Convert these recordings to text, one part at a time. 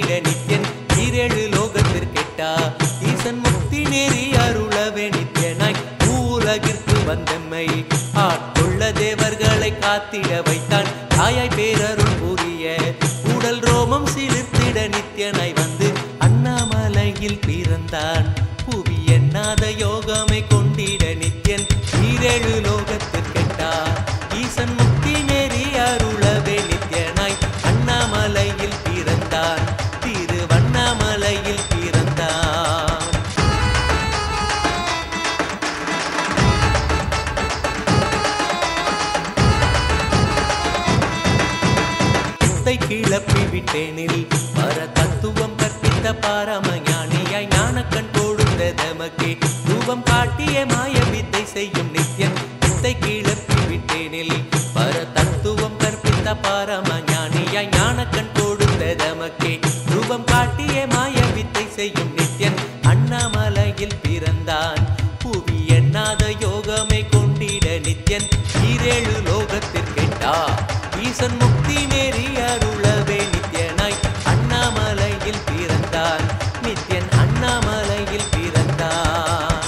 கொண்டிட நித்யன் ஈரேழு லோகத்திற்கெட்டா ஈசன் முக்தி நேரி அருளவே நித்யனாய் பூலகிற்கு வந்தம்மை ஆட்கொள்ள தேவர்களை காத்திட வைத்தான் தாயாய் பேரருள் புரிய உடல் ரோமம் சிலிர்த்திட நித்யனாய் வந்து அண்ணாமலையில் பிறந்தான் புவி எண்ணாத யோகமை கொண்டிட நித்யன் ஈரேழு லோகத்திற்கெட்டா ஈசன் முக்தி நேரி அருளவே நித்யனாய் அண்ணாமலையில் பிறந்தான் திருவண்ணாமலையில் பிறந்தான் சித்தை கிளப்பி விட்டேனில் பர தத்துவம் கற்பித்த பாரம ஞானியாய் ஞானக்கண் கொடுத்த தமக்கே ரூபம் காட்டிய மாய வித்தை செய்யும் நித்யன் சித்தை கிளப்பி விட்டேனில் பர தத்துவம் கற்பித்த பாரம ஞானியாய் ஞானக்கண் கொடுத்த தமக்கே ரூபம் காட்டிய மாய வித்தை செய்யும் நித்யன் அண்ணாமலையில் பிறந்தான் புவி எண்ணாத யோகமை கொண்டிட நித்யன் ஈரேழு லோகத்திற்கெட்டா ஈசன் முக்தி நேரி அருளவே நித்யனாய் அண்ணாமலையில் பிறந்தான் நித்யன் அண்ணாமலையில் பிறந்தான்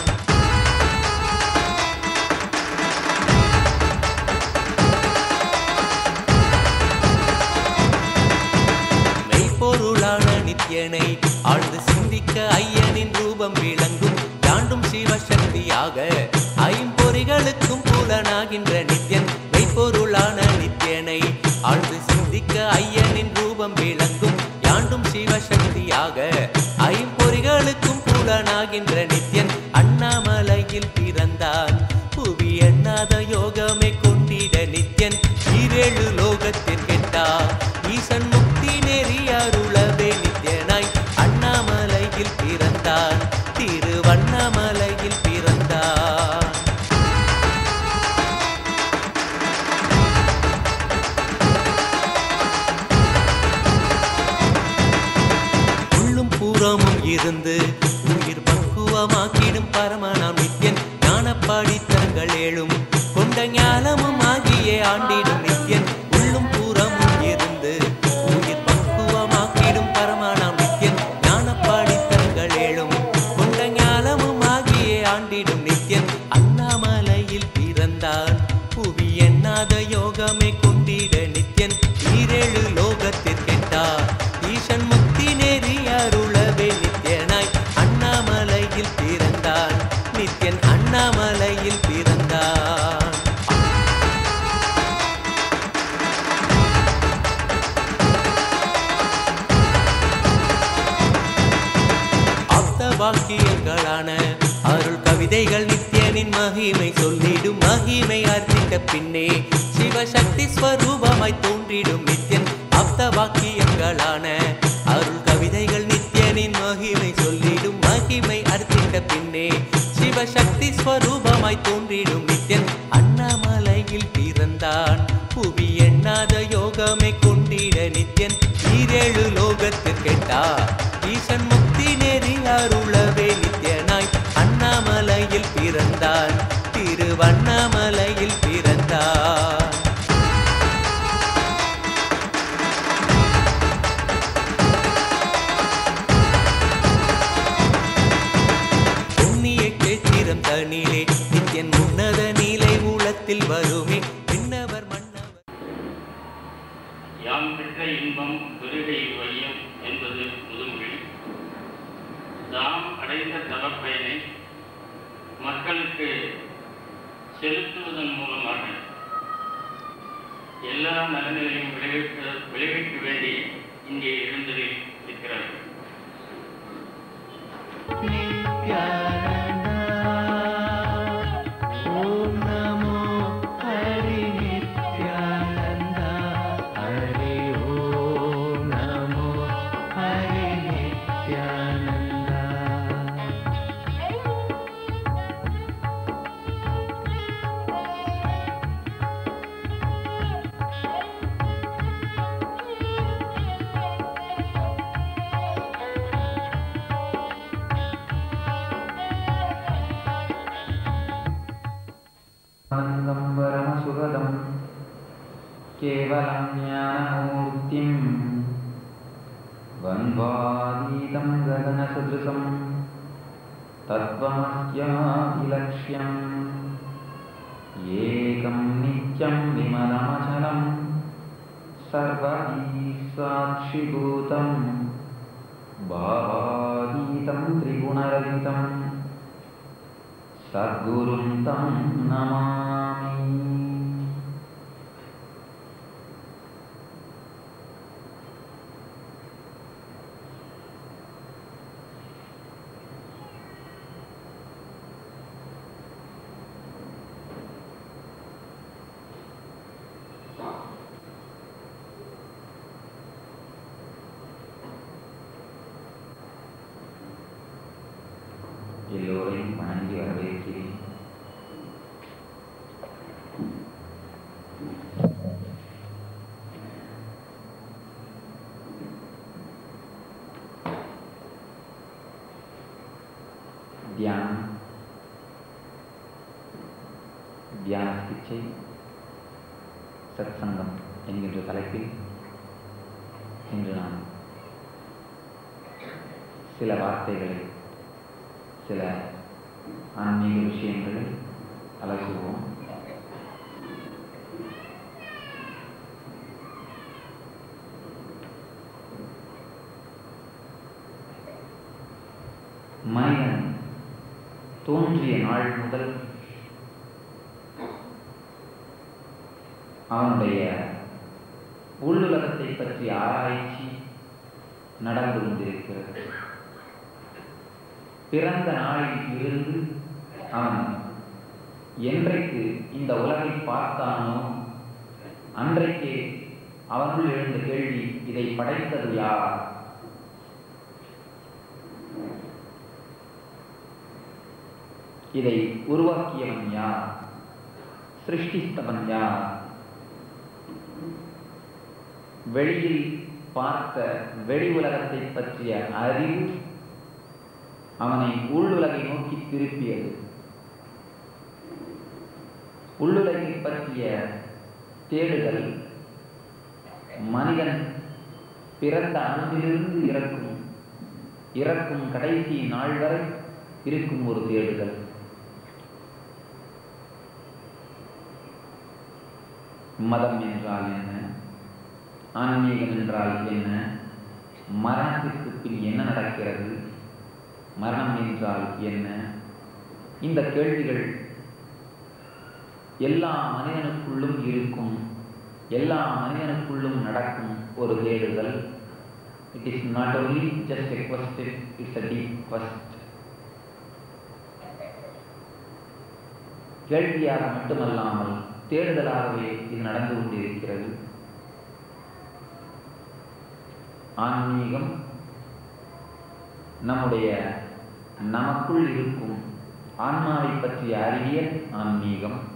மெய்ப்பொருளான நித்யனை ஆழ்ந்து சிந்திக்க ஐயனின் ரூபம் விளங்கும் தாண்டும் சிவசக்தியாக ஐம்பொறிகளுக்கும் புலனாகின்ற நித்யன் மெய்ப்பொருளான நித்யனை ஆழ்ந்து சிந்திக்க ஐயனின் ரூபம் விளங்கும் யாண்டும் சிவசக்தியாக ஐம்பொறிகளுக்கும் புலனாகின்ற நித்யன் அண்ணாமலையில் பிறந்தான் புவி எண்ணாத யோகமே கொண்டிட நித்யன் ஈரேழு லோகத்திற்கெட்டா ஈசன் முக்தி நெறி அருளவே நித்யனாய் அண்ணாமலையில் பிறந்தான் திருவண்ணாமலையில் பிறந்தான் உள்ளும் புறமும் இருந்து உயிர் பக்குவமாக்கிடும் பரமனாம் நித்யன் ஞானப்பாடித்தங்கள் ஏழும் கொண்ட ஞானமும் ஆகிய ஆண்டிடும் நித்யன் உள்ளும் புறமும் இருந்து உயிர் பக்குவமாக்கிடும் பரமனாம் நித்யன் ஞானப்பாடித்தங்கள் ஏழும் கொண்ட ஞானமும் ஆகிய ஆண்டிடும் நித்யன் அண்ணாமலையில் பிறந்தான் புவி எண்ணாத யோகமே கொண்டிட நித்யன் ஈரேழு லோகத்திற்கெட்டா ஈசன் முக்தி நெறி அருளவே நித்யனாய் அண்ணாமலையில் பிறந்தான் நித்யன் அண்ணாமலையில் பிறந்தான் ஆப்த வாக்கியங்களான அருள் கவிதைகள் நித்யனின் மகிமை சொல்லிடும் மகிமை அர்த்தித்த பின்னே சிவசக்தி ஸ்வரூபமாய் தோன்றிடும் நித்யன் ஆப்த வாக்கியங்களான அருள் கவிதைகள் நித்யனின் மகிமை சொல்லிடும் மகிமை அர்த்தித்த பின்னே சிவசக்தி ஸ்வரூபமாய் தோன்றிடும் நித்யன் அண்ணாமலையில் பிறந்தான் புவி எண்ணாத யோகமை கொண்டிட நித்யன் ஈரேழு லோகத்திற்கெட்டா ஈசன் முக்தி நெறி அருளவே நித்யனாய் அண்ணாமலையில் பிறந்தான் திருவண்ணாமலையில் பிறந்தான் புண்ணிய கேத்திரம் தனிலே நித்யன் உன்னத நிலை உளத்தில் வருமே விண்ணவர் மன்னவர் யாம் பெற்ற இன்பம் பெருகை வையம் என்பது முதுமொழி தாம் அடைந்த தவப்பயனை மக்களுக்கு செலுத்துவதன் மூலமாக எல்லா நலன்களையும் விளைவிக்க விளைவிக்க வேண்டி இங்கே எழுந்ததில் இருக்கிறார்கள் ஓம் நமோ ஹரி நித்யானந்த ஹரி ஓம் நமோ ஹரி நித்யானந்த आनन्दं परमसुखदं केवलं ज्ञानमूर्तिं द्वन्द्वातीतं गगनसदृशं तत्त्वमस्याभिलक्ष्यम् एकं नित्यं विमलमचलं सर्वैः साक्षिभूतं भावातीतं त्रिगुणरहितं सद्गुरुं तं नमामि எல்லோரையும் வணங்கி வரவேற்கிறேன் தியானம் தியான சிகிச்சை சத்சங்கம் என்கின்ற தலைப்பில் இன்று நாம் சில வார்த்தைகளை சில ஆன்மீக விஷயங்களை அலசுவோம் மனிதன் தோன்றிய நாள் முதல் அவனுடைய உள்ளுலகத்தை பற்றிய ஆராய்ச்சி நடந்து கொண்டிருக்கிறது பிறந்த நாளில் இருந்து அவன் என்றைக்கு இந்த உலகை பார்த்தானோ அன்றைக்கே அவனுள் எழுந்த கேள்வி இதை படைத்தது யார் இதை உருவாக்கியவன் யார் சிருஷ்டித்தவன் யார் வெளியில் பார்த்த வெளி உலகத்தை பற்றிய அறிவு அவனை உள்ளுலகை நோக்கி திருப்பியது உள்ளுலகை பற்றிய தேடுதல் மனிதன் பிறந்த அன்பிலிருந்து இறக்கும் இறக்கும் கடைசி நாள் வரை இருக்கும் ஒரு தேடுதல் மதம் என்றால் என்ன ஆன்மீகம் என்றால் என்ன மரணத்திற்கு பின் என்ன நடக்கிறது மரணம் என்றால் என்ன இந்த கேள்விகள் எல்லா மனிதனுக்குள்ளும் இருக்கும் எல்லா மனிதனுக்குள்ளும் நடக்கும் ஒரு தேடுதல் it is not only just a question it's a deep quest கேள்வியாக மட்டுமல்லாமல் தேடுதலாகவே இது நடந்து கொண்டிருக்கிறது ஆன்மீகம் நம்முடைய நமக்குள் இருக்கும் ஆன்மாவை பற்றிய அறிவியல் ஆன்மீகம்